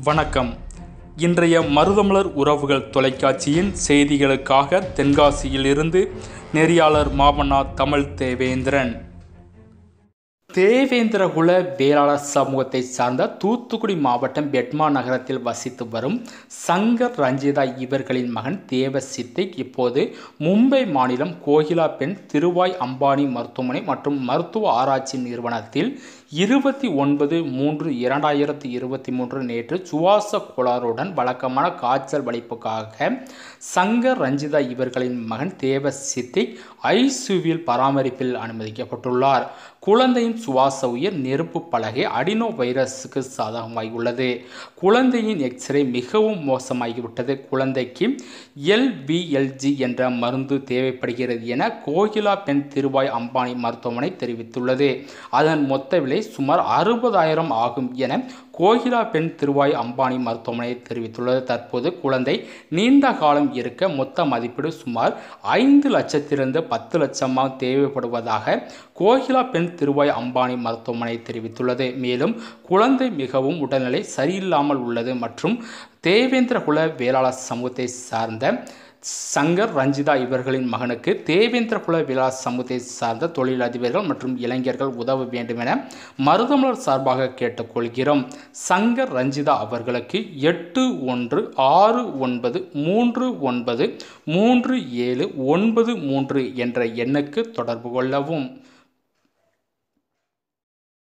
வணக்கம் இன்றைய மருதமலர் உறவுகள் தொலைக்காட்சியின் செய்திகளுக்காக தென்காசியிலிருந்து நெறியாளர் மாமன்னா தமிழ் தேவேந்திரன் தேவேந்திரகுல வேளாளர் சமூகத்தை சார்ந்த தூத்துக்குடி மாவட்டம் பெட்மா நகரத்தில் வசித்து வரும் சங்கர் ரஞ்சிதா இவர்களின் மகன் தேவசித்தை இப்போது மும்பை மாநிலம் கோகிலா பெண் திருவாய் அம்பானி மருத்துவமனை மற்றும் மருத்துவ ஆராய்ச்சி நிறுவனத்தில் இருபத்தி ஒன்பது மூன்று இரண்டாயிரத்தி இருபத்தி மூன்று நேற்று சுவாச கோளாறுடன் வழக்கமான காய்ச்சல் வலிப்புக்காக சங்கர் ரஞ்சிதா இவர்களின் மகன் தேவ சித்திக் ஐசியூவில் பராமரிப்பில் அனுமதிக்கப்பட்டுள்ளார் குழந்தையின் சுவாச உயிர் நெருப்பு பலகை அடினோ வைரஸுக்கு சாதகமாகியுள்ளது குழந்தையின் எக்ஸ்ரே மிகவும் மோசமாகிவிட்டது குழந்தைக்கு எல்பிஎல்ஜி என்ற மருந்து தேவைப்படுகிறது என கோகிலா பெண் திருவாய் அம்பானி மருத்துவமனை தெரிவித்துள்ளது அதன் மொத்த விலை சுமார் அறுபதாயிரம் ஆகும் என கோகிலா பெண் திருவாய் அம்பானி மருத்துவமனை தெரிவித்துள்ளது தற்போது குழந்தை நீண்ட காலம் இருக்க மொத்த மதிப்பீடு சுமார் ஐந்து லட்சத்திலிருந்து பத்து லட்சமாக தேவைப்படுவதாக கோகிலா பெண் திருவாய் அம்பானி மருத்துவமனை தெரிவித்துள்ளது மேலும் குழந்தை மிகவும் உடல்நிலை சரியில்லாமல் உள்ளது மற்றும் தேவேந்திரகுல வேளாளர் சமூகத்தை சார்ந்த சங்கர் ரஞ்சிதா இவர்களின் மகனுக்கு தேவேந்திரகுல விழா சமூகத்தை சார்ந்த தொழிலதிபர்கள் மற்றும் இளைஞர்கள் உதவ வேண்டும் என மருதமலர் சார்பாக கேட்டுக்கொள்கிறோம் சங்கர் ரஞ்சிதா அவர்களுக்கு எட்டு ஒன்று ஆறு ஒன்பது மூன்று ஒன்பது மூன்று ஏழு ஒன்பது மூன்று என்ற எண்ணுக்கு தொடர்பு கொள்ளவும்